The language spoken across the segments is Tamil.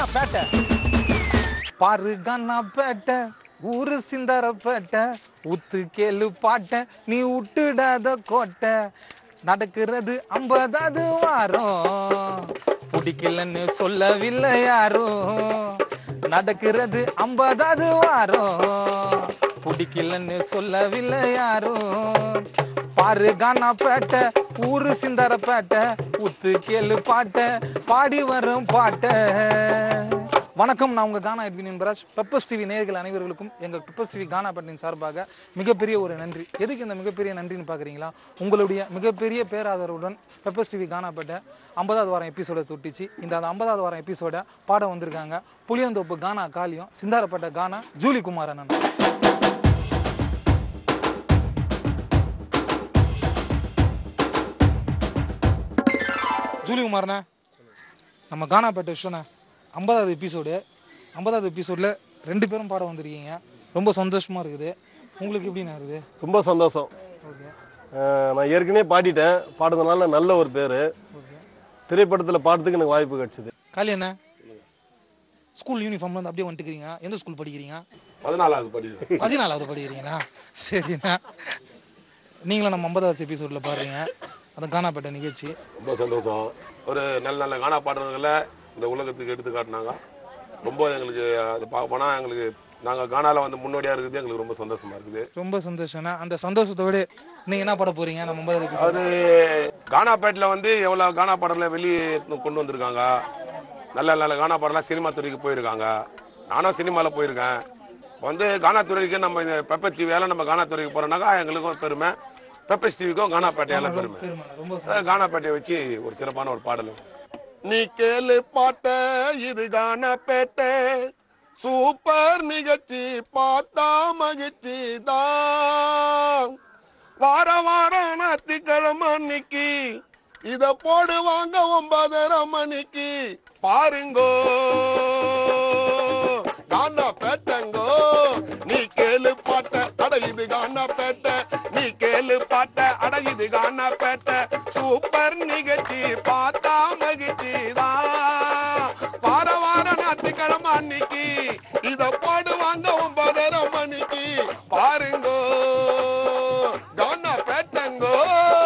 கானா பேட்டை பாரு கானா பேட்டை ஊரு சிந்தாரப்பேட்டை உத்து கேளு பாட்ட நீ விட்டுடாத கோட்டை நடக்கிறது ஐம்பதாவது வாரம் பிடிக்கலன்னு சொல்லவில்லை யாரும் நடக்கிறது ஐம்பதாவது வாரம் பிடிக்கலன்னு சொல்லவில்லை யாரும் பாரு கானா பேட்டை ஊரு சிந்தார பேட்டை உத்து கேளு பாட்ட பாடி வரும் பாட்ட வணக்கம் நான் உங்க Gana Edwin Anbaraj Peppers TV நேயர்கள் அனைவர்களுக்கும் எங்கள் பெப்பர்ஸ் டிவி கானா பட்டின் சார்பாக மிகப்பெரிய ஒரு நன்றி எதுக்கு இந்த மிகப்பெரிய நன்றின்னு பார்க்குறீங்களா உங்களுடைய மிகப்பெரிய பேராதரவுடன் பெப்பர்ஸ் டிவி கானா பட்ட ஐம்பதாவது வாரம் எபிசோட தொட்டிச்சு இந்த அந்த ஐம்பதாவது வாரம் எபிசோட பாட வந்திருக்காங்க புளியந்தோப்பு கானா காளியம் சிந்தாரப்பட்ட கானா ஜூலி குமார் அண்ணன் ஜூலி குமார்ண்ணா நம்ம கானாப்பேட்டை விஷயண்ணா ஐம்பதாவது எபிசோடு ஐம்பதாவது எபிசோடில் ரெண்டு பேரும் பாட வந்திருக்கீங்க ரொம்ப சந்தோஷமாக இருக்குது உங்களுக்கு எப்படிண்ணா இருக்குது ரொம்ப சந்தோஷம் ஓகே அஹ் நான் ஏற்கனவே பாடிட்டேன் பாடுறதுனால நல்ல ஒரு பேர் ஓகே திரைப்படத்தில் பாடுறதுக்கு எனக்கு வாய்ப்பு கிடைச்சிது காலி என்ன ஸ்கூல் யூனிஃபார்ம்ல இருந்து அப்படியே வந்துட்டுக்கிறீங்க எந்த ஸ்கூல் படிக்கிறீங்க பதினாலாவது படிது பதினாலாவது படிக்கிறீங்களா சரிண்ணா நீங்களும் நம்ம ஐம்பதாவது எபிசோடில் பாடுறீங்க அந்த கானாப்பேட்டை நிகழ்ச்சி ரொம்ப சந்தோஷம் ஒரு நல்ல நல்ல கானா பாடுறவங்களை இந்த உலகத்துக்கு எடுத்து காட்டினாங்க ரொம்ப எங்களுக்கு அது பார்க்க போனால் எங்களுக்கு நாங்கள் கானால வந்து முன்னோடியாக இருக்குது எங்களுக்கு ரொம்ப சந்தோஷமா இருக்குது ரொம்ப சந்தோஷம்ண்ணா அந்த சந்தோஷத்தோட நீங்கள் என்ன பாட போறீங்க நம்ம ஐம்பதாவது எபிசோட் அது கானாப்பேட்டில் வந்து எவ்வளோ கானா பாடல வெளியே கொண்டு வந்திருக்காங்க நல்ல நல்ல கானா பாடலாம் சினிமா துறைக்கு போயிருக்காங்க நானும் சினிமாவில் போயிருக்கேன் வந்து கானா துறைக்கு நம்ம இந்த பெப்பர் டிவியால் நம்ம கானா துறைக்கு போகிறோம்னாக்கா எங்களுக்கும் பெருமை பெப்பர்ஸ் டிவிக்கும் கானாப்பேட்டையால பெருமை பெருமாள் ரொம்ப அஹ் கானாப்பேட்டையை வச்சு ஒரு சிறப்பான ஒரு பாடல் நீ கேளு பாட்ட இது கானாப்பேட்டை சூப்பர் நிகழ்ச்சி பார்த்தா மகிழ்ச்சி தான் வார வாரம் ஞாயிற்றுக்கிழமை அன்னைக்கு இத போடுவாங்க ஒன்பதரை மணிக்கு பாருங்கோ கானா பேட்டங்கோ நீ கேளு பாட்ட அட இது கானா பேட்ட நீ கேளு பாட்ட அட இது கானா பேட்ட சூப்பர் நிகழ்ச்சி பார்த்தா மகிழ்ச்சி தான் வார வார ஞாயிற்றுக்கிழமை அன்னைக்கு இத போடுவாங்க ஒன்பதரை மணிக்கு பாருங்கோ கானா பேட்டங்கோ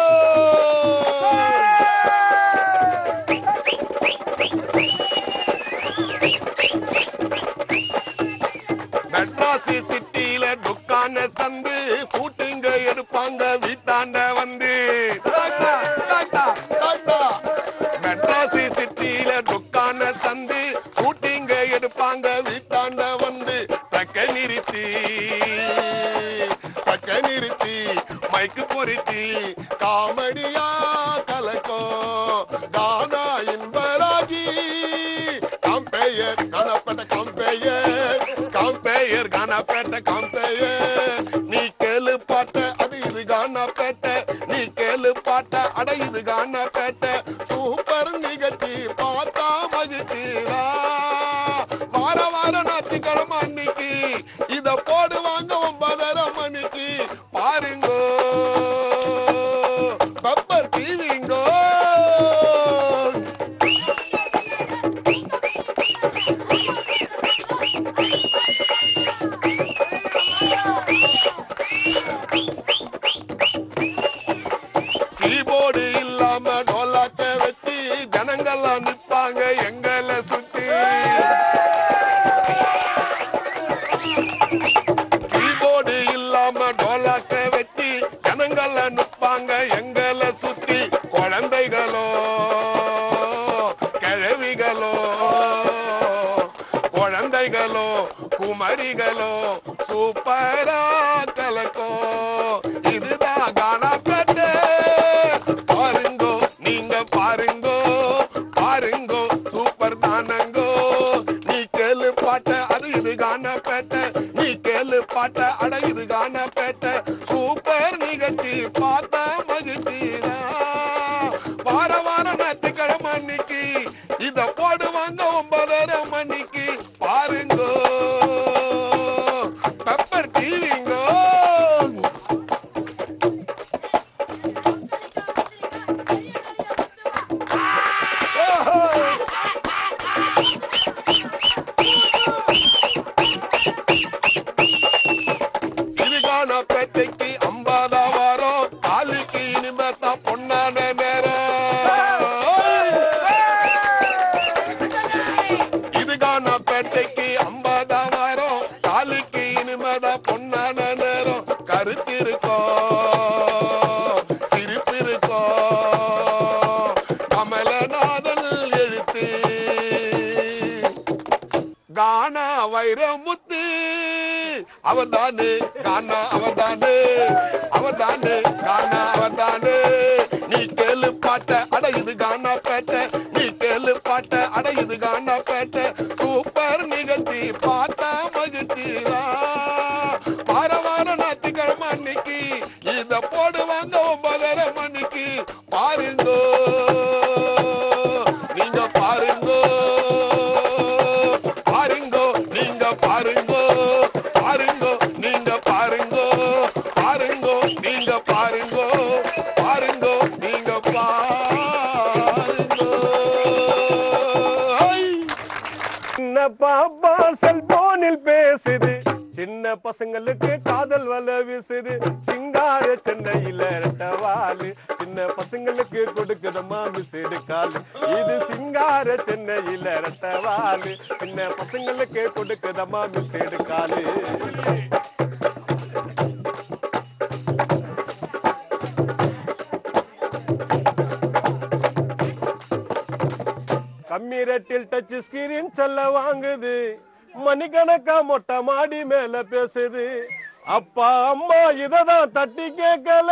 மெட்ராசி சிட்டியில துக்கான சந்து கூட்டிங்க எடுப்பாங்க வீட்டாண்ட வந்து டாட்டா, டாட்டா, டாட்டா. மெட்ராசி சிட்டியில துக்கான சந்து கூட்டிங்க எடுப்பாங்க வீட்டாண்ட வந்து தக்க நிறுத்தி தக்க நிறுத்தி மைக்கு பொருத்தி காமெடியா கலக்கோ கானா இன்பராஜி கம்பெயர் காணப்பட்ட கம்பெயர் கம்பெயர் காணப்பட்ட கம்பெயர் நீ கேளு பாட்ட அது இது காணப்பட்ட நீ கேளு பாட்ட அட இது காணப்பட்ட சூப்பர் நிகழ்ச்சி பார்த்தா மகிழ்ச்சிதா வார வார ஞாயிற்றுக்கிழமை அன்னைக்கு இத போடுவாங்க ஒன்பதரை மணிக்கு பாருங்கோ பப்பர் டிவிங்கோ கீபோர்டு இல்லாம டோலாக்க வச்சு ஜனங்கள்லாம் நிப்பாங்க எங்களை சுத்தி கீபோர்டு இல்லாம டோலாக்க வச்சு ஜனங்கள்லாம் நிப்பாங்க எங்களை சுத்தி குழந்தைகளோ கிழவிகளோ குழந்தைகளோ குமரிகளோ சூப்பரா கலக்கோ இதுதான் காணப்பட்டு பாருங்கோ நீங்க பாருங்கோ பாருங்கோ சூப்பர் தானங்கோ நீ கேளு பாட்ட அது இது காணப்பேட்ட நீ கேளு பாட்ட அட இது காணப்பேட்ட சூப்பர் நிகழ்ச்சி பார்த்த மகிழ்ச்சிதான் வார வாரம் ஞாயிற்றுக்கிழமை அன்னைக்கு இத போடுவாங்க ஒன்பதரை மணிக்கு பாருங்கோ பெப்பர் டிவிங்கோ வைரமுத்து அவர் தானே கானா அவர் தானே அவர் தானே கானா அவர் தானே நீ கேளு பாட்ட அட இது கானா பேட்ட நீ கேளு பாட்ட அட இது கானா பேட்ட சூப்பர் நிகழ்ச்சி பார்த்தா மகிழ்ச்சிதா வார வாரம் ஞாயிற்றுக்கிழமை அன்னைக்கு இத போடுவாங்க ஒன்பதரை மணிக்கு பாருங்கோ நீங்க பாருங்கோ பாருங்கோ நீங்க பாருங்கோ பாருங்கோ நீங்க பாருங்கோ பாருங்கோ நீங்க பாருங்கோ பாருங்கோ நீங்க பாருங்கோ சின்ன பாப்பா செல்போனில் பேசுது சின்ன பசங்களுக்கு காதல் வல வீசுது சிங்கார சென்னையில ரெட்டவாலு சின்ன பசங்களுக்கு கொடுக்குதம்மா மிஸ்டு காலு இது சிங்கார சென்னையில ரெட்டவாலு சின்ன பசங்களுக்கு கொடுக்குதம்மா மிஸ்டு காலு கம்மி ரேட்டில் டச் ஸ்கிரீன் சொல்ல வாங்குது மணிக்கணக்கா மொட்டை மாடி மேல பேசுது அப்பா அம்மா இததான் தட்டி கேட்கல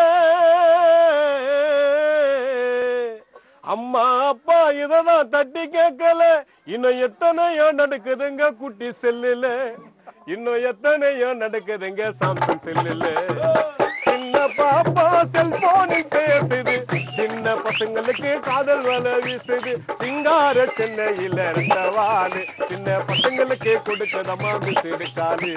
அம்மா அப்பா இததான் தட்டி கேட்கல இன்னும் எத்தனையோ நடக்குதுங்க குட்டி செல்லுல இன்னும் எத்தனையோ நடக்குதுங்க சாம்சங் செல்லுல சின்ன பாப்பா செல்போனில் பேசுது சின்ன பசங்களுக்கு காதல் வல வீசுது சிங்கார சென்னையில இருந்தவாலு சின்ன பசங்களுக்கு கொடுக்கதமா விசிடு காலு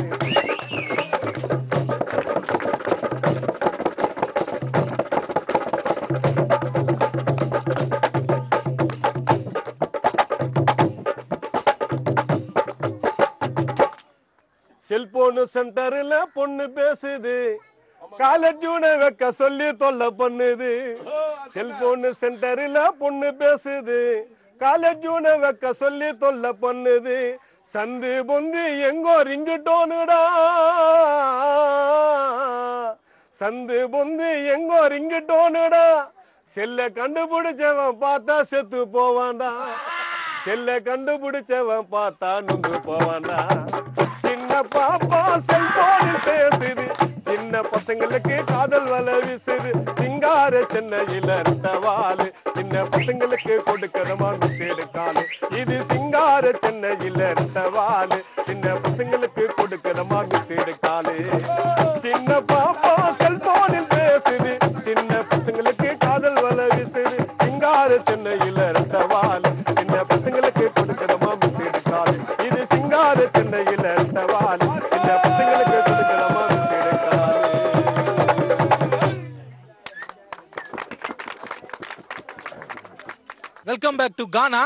செல்போனு சென்டர்ல பொண்ணு பேசுது காலேஜூன வைக்க சொல்லி தொல்லை பண்ணுது செல்போனு சென்டர்ல பொண்ணு பேசுது காலேஜூன வைக்க சொல்லி தொல்லை பண்ணுது சந்து பொந்து எங்கோ ரிங்கிட்டோனுடா சந்து பொந்து எங்கோ ரிங்கிட்டோனுடா செல்ல கண்டுபிடிச்சவன் பார்த்தா செத்து போவான்டா செல்ல கண்டுபிடிச்சவன் பார்த்தா நொந்து போவான்டா சின்ன பாப்பா செல்போனில் பேசுது சின்ன பசங்களுக்கு காதல் வல வீசுது சிங்கார சென்னையில இருந்தவாலு சின்ன பசங்களுக்கு கொடுக்கறமா விசேடு காலு இது சிங்கார சென்னையில இருந்தவாலு சின்ன பசங்களுக்கு கொடுக்கறமா விசேடு காலு சின்ன பாப்பா செல்போனில் பேசுது சின்ன பசங்களுக்கு காதல் வல வீசுது சிங்கார சென்னையில இருந்தவாலு சின்ன பசங்களுக்கு கொடுக்கறமா விசேடு காலு இது சிங்கார சென்னையில இருந்தவாலு சின்ன பசங்களுக்கு கொடுக்கறமா விசேடு காலு welcome back to Gana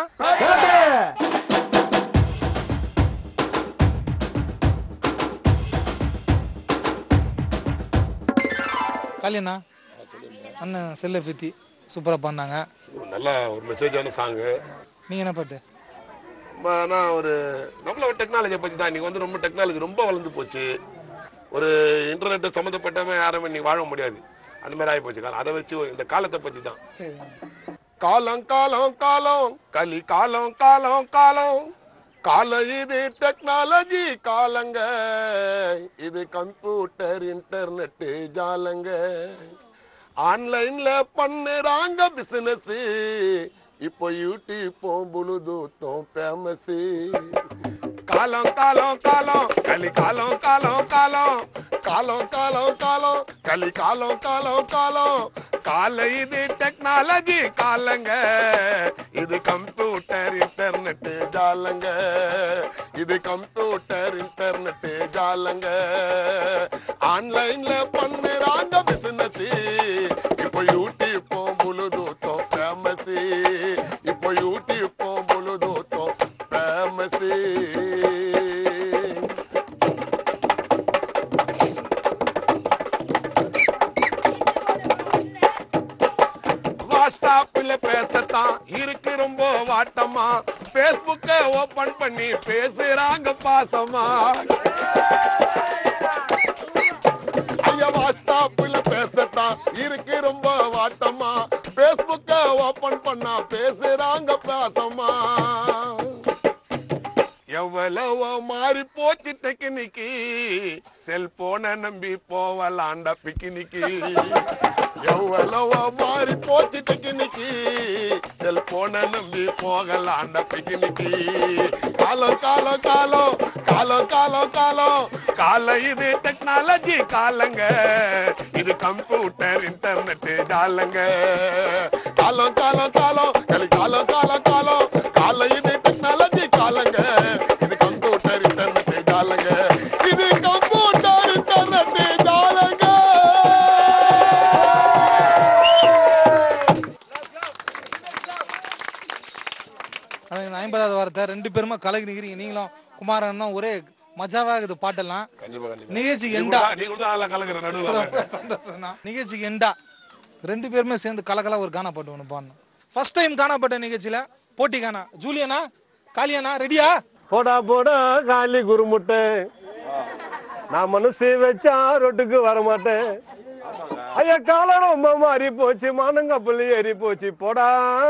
Kalyana அண்ணன் செல்லை பற்றி சூப்பராக பண்ணாங்க நல்ல ஒரு மெசேஜான சாங்கு நீங்கள் என்ன பாட்டு நான் ஒரு நம்மள டெக்னாலஜியை பற்றி தான் இன்னைக்கு வந்து ரொம்ப டெக்னாலஜி ரொம்ப வளர்ந்து போச்சு ஒரு இன்டர்நெட் சம்மந்தப்பட்டவன் யாரும் இன்னைக்கு வாழ முடியாது அந்த மாதிரி ஆகி போச்சு காலம் அதை வச்சு இந்த காலத்தை பற்றி தான் சரி காலம் காலம் காலம் கலி காலம் காலம் காலம் காலம் இது டெக்னாலஜி காலங்க இது கம்ப்யூட்டர் இன்டர்நெட் ஜாலங்க ஆன்லைன்ல பண்ணுறாங்க பிசினஸ் இப்போ யூடியூப்பும் புளுதூத்தும் ஃபேமஸ் காலம் காலம் காலம் கலி காலம் காலம் காலம் காலம் காலம் காலம் கலி காலம் காலம் காலம் கால இது டெக்னாலஜி காலங்க இது கம்ப்யூட்டர் இன்டர்நெட் ஜாலங்க இது கம்ப்யூட்டர் இன்டர்நெட் ஜாலங்க ஆன்லைன்ல பண்ணுறாங்க பிசினஸ் இப்போ யூடியூப்பும் புளுதூத்தும் ஃபேமஸ் இப்போ யூடியூப்பும் புளுதூத்தும் ஃபேமஸ் வாட்ஸ்அப்ல பேசத்தான் இருக்கு ரொம்ப வாட்டமா பேஸ்புக்க ஓபன் பண்ணி பேசுறாங்க பாசமா ஐயா வாட்ஸ்அப்ல பேசத்தான் இருக்கு ரொம்ப வாட்டமா பேஸ்புக்க ஓபன் பண்ணா பேசுறாங்க பாசமா எவ்வளவோ மாறி போச்சு டெக்னிக்கு செல்போனை நம்பி போவலாண்ட பிக்னிக்கு எவ்வளவோ மாறி போச்சு டெக்னிக்கு செல்போனை நம்பி போகலாண்ட பிக்னிக்கு காலம் காலம் காலம் காலம் காலம் காலம் காலம் இது டெக்னாலஜி காலங்க இது கம்ப்யூட்டர் இன்டர்நெட் ஜாலங்க காலம் காலம் காலம் கலி காலம் காலம் காலம் காலம் இது டெக்னாலஜி காலங்க இது கம்ப்யூட்டர் இன்டர்நெட் ஜாலங்க இது கம்ப்யூட்டர் இன்டர்நெட் ஜாலங்க ஆனால் இந்த ஐம்பதாவது வாரத்தை ரெண்டு பேருமே கலகி நிற்கிறீங்க நீங்களும் குமாரன்னா ஒரே மஜாவாகுது பாட்டெல்லாம் கண்டிப்பா கண்டிப்பா நிகழ்ச்சிக்கு எண்டா நீ கூட நல்லா கலக்குற நடுவில் ரொம்ப சந்தோஷம்ண்ணா. நிகழ்ச்சிக்கு எண்டா ரெண்டு பேருமே சேர்ந்து கலகலா ஒரு கானா பாட்டு ஒன்று பாடணும் ஃபர்ஸ்ட் டைம் கானா பாட்ட நிகழ்ச்சியில போட்டி கானா ஜூலியனா காளியானா ரெடியா போடா போடா காலி குருமுட்டை நான் மனசு வச்சா ரொட்டுக்கு வர மாட்டேன் ஐயா காலம் ரொம்ப மாறி போச்சு மானங்கப்பள்ளி ஏறி போச்சு போடா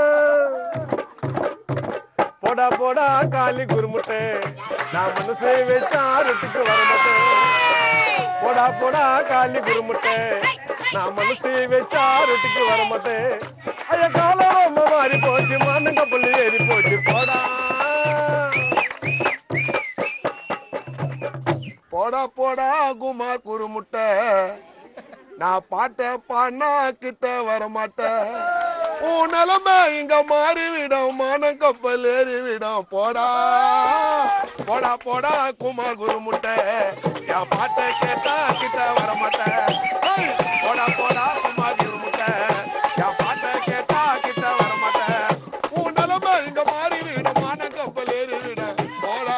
போடா போடா காலி குருமுட்டை நான் மனசு வச்சா ரொட்டுக்கு வர மாட்டேன் போடா போடா காலி குருமுட்டை நான் மனசு வச்சா ரொட்டுக்கு வர மாட்டேன் ஐயா காலம் ரொம்ப மாறி போச்சு மானங்கப்பள்ளி ஏறி போச்சு போடா போடா போடா குமார் குருமுட்டை நான் பாட்ட பாடினா கிட்ட வர மாட்டேன் உன் நிலைமை இங்க மாறிவிடும் மானம் கப்பல் ஏறிவிடும் போடா போடா போடா குமார் குருமுட்டை என் பாட்டை கேட்டா கிட்ட வர மாட்டேன் ஏய், போடா போடா குமார் குருமுட்டை என் பாட்டை கேட்டா கிட்ட வர மாட்டேன் உன் நிலைமை இங்க மாறிவிடும் மானம் கப்பல் ஏறிவிடும் போடா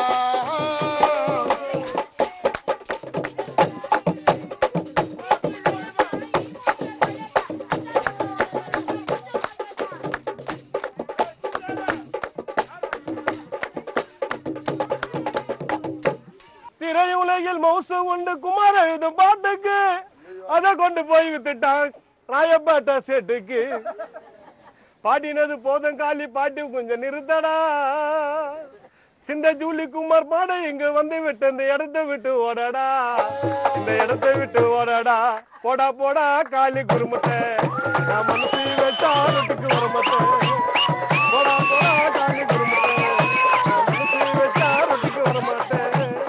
திரையுலகில் மவுசு உண்டு குமார எழுதும் பாட்டுக்கு அத கொண்டு போய் வித்துட்டான் ராயப்பேட்டை செட்டுக்கு பாடினது போதும் காலி பாட்டி கொஞ்சம் நிறுத்தடா சிந்த ஜூலி குமார் பாட இங்க வந்து விட்டு இந்த இடத்தை விட்டு ஓடடா இந்த இடத்தை விட்டு ஓடடா போடா போடா காலி குருமுட்டை நான் மனசு வச்சா ஆரோட்டுக்கு வர மாட்டேன் போடா போடா காலி குருமுட்டை நான் மனசு வச்சா ஆரோட்டுக்கு வர மாட்டேன்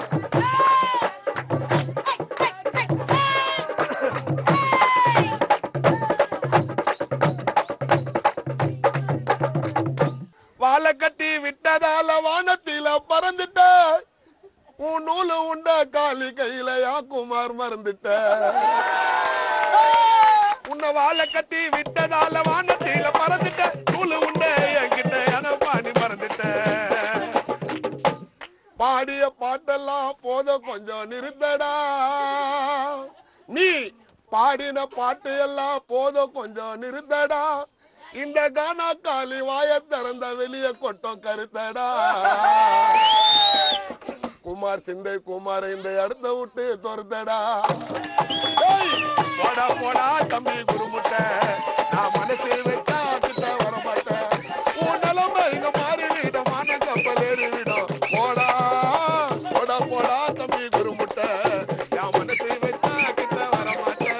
வாழை கட்டி விட்டதால வானத்தில பறந்துட்ட உன் நூலு உண்ட காலி கையில யா குமார் மறந்துட்ட உன்னை வாழை கட்டி விட்டதால வானத்தில பறந்துட்ட நூலு உண்ட என்கிட்ட என பாடி மறந்துட்ட பாடிய பாட்டெல்லாம் போத கொஞ்சம் நிறுத்தடா நீ பாடின பாட்டு எல்லாம் போத கொஞ்சம் நிறுத்தடா இந்த கானா காலி வாய திறந்த வெளிய கொட்டம் கருத்தடா குமார் சிந்தை குமார் இந்த இடத்த விட்டு துரத்தடா ஏய், போடா போடா தம்பி குருமுட்டை நான் மனசில் வச்சா கிட்ட வர மாட்டேன் உன் நிலைமை இங்க மாறிவிடும் மான கப்பல் ஏறிவிடும் போடா போடா போடா தம்பி குருமுட்டை என் மனசில் வச்சா கிட்ட வர மாட்டேன்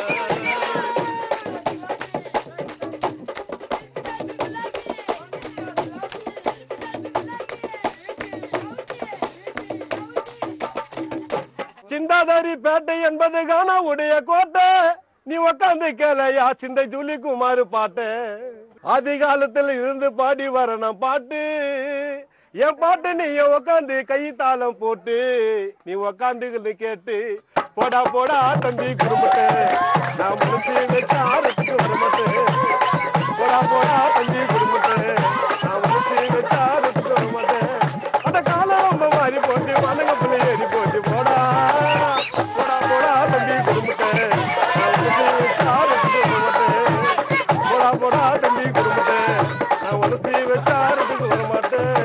சிந்தாதாரி பேட்டை என்பது கானா உடைய கோட்டை நீ உக்காந்து கேளையா சிந்தை ஜூலி குமார் பாட்டு ஆதி காலத்துல இருந்து பாடி வரணும் பாட்டு என் பாட்டு நீ உக்காந்து கை தாளம் போட்டு நீ உக்காந்து கேட்டு போடா போடா தம்பி குடும்பத்தை நான் மனசு வச்சு ஆரத்துக்கு வர மாட்டேன் போடா போடா தம்பி குடும்பத்தை நான் மனசு வச்சு ஆரத்துக்கு வர மாட்டேன் அந்த காலம் ரொம்ப மாறி போச்சு மனங்க பிள்ளை ஏறி போச்சு போடா போடா போடா தம்பி குடும்பத்தை நான் மனசு வச்சு ஆரத்துக்கு வர மாட்டேன் போடா போடா தம்பி குடும்பத்தை நான் மனசு வச்சு ஆரத்துக்கு வர மாட்டேன்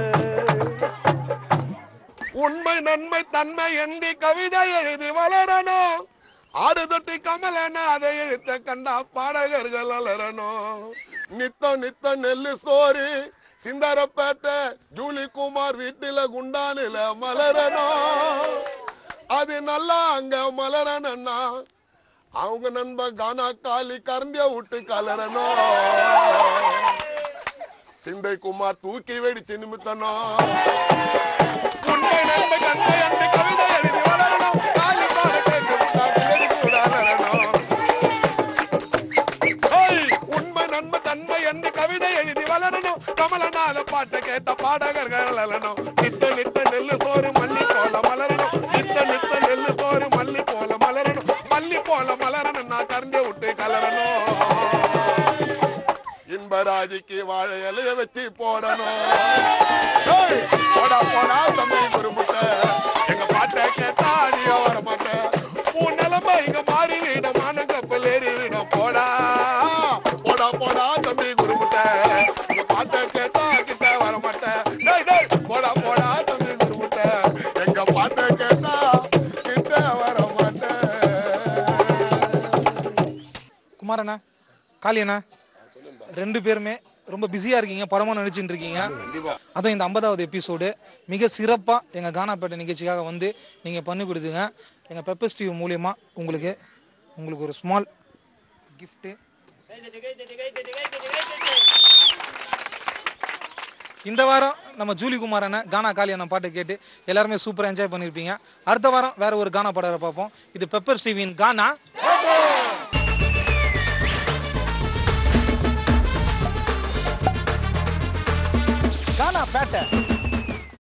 உண்மை நன்மை தன்மை எண்ணி கவிதை எழுதி வளரணும் ஆறு தொட்டி கமலன அதை எழுத்த கண்டா பாடகர்கள் வளரணும் நித்தம் நித்தம் நெல்லு சோறு சிந்தாரப்பேட்டை ஜூலி குமார் வீட்டுல குண்டானில மலரணும் அது நல்லா அங்க மலரணும்னா அவங்க நண்பன் கானா காலி கரண்டிய விட்டு கலரணும் சிந்தை குமார் தூக்கி வெடிச்சு நிமித்தணும் உண்மை நன்மை கண்மை அன்று கவிதை எழுதி வளரணும் காலி பாட கேட்டு விட்டால் தேடி கூட அலறணும். ஏய், உண்மை நன்மை தன்மை என்று கவிதை எழுதி வளரணும் கமலநாத பாட்டை கேட்ட பாடகர்கள் அலறணும் நித்த நித்த நெல்லு சோறு மல்லி போல மலரணும் நித்த நித்த நெல்லு சோறு மல்லி போல மலரணும் மல்லி போல மலரணும் நான் கரண்ட விட்டு கலரணும் இன்பராஜிக்கு வாழை இலைய வச்சு போடணும் ஏய், போடா போடா தம்பி குருமுட்டை எங்க பாட்டை கேட்டா நீங்க வர மாட்டேன் உன் நிலைமை இங்க மாறி வீடும் மான கப்பல் ஏறி வீடும் போடா போடா போடா தம்பி குருமுட்டை எங்க பாட்டை கேட்டா கிட்ட வர மாட்டேன் டேய் டேய் போடா போடா தம்பி குருமுட்டை எங்க பாட்டை கேட்டா கிட்ட வர மாட்டேன் குமாரண்ணா காளியண்ணா ரெண்டு பேருமே ரொம்ப பிஸியாக இருக்கீங்க படமாக நடிச்சுட்டு இருக்கீங்க அதுவும் இந்த ஐம்பதாவது எபிசோடு மிக சிறப்பாக எங்கள் கானாப்பேட்டை நிகழ்ச்சிக்காக வந்து நீங்கள் பண்ணி கொடுத்தீங்க எங்கள் பெப்பர்ஸ் டிவி மூலியமாக உங்களுக்கு உங்களுக்கு ஒரு ஸ்மால் கிஃப்ட்டு இந்த வாரம் நம்ம ஜூலி குமார் அண்ணன் கானா காளி அண்ணன் பாட்டு கேட்டு எல்லாருமே சூப்பராக என்ஜாய் பண்ணியிருப்பீங்க அடுத்த வாரம் வேற ஒரு கானா பாடகரை பார்ப்போம் இது பெப்பர் டிவியின் கானா கானா பேட்டை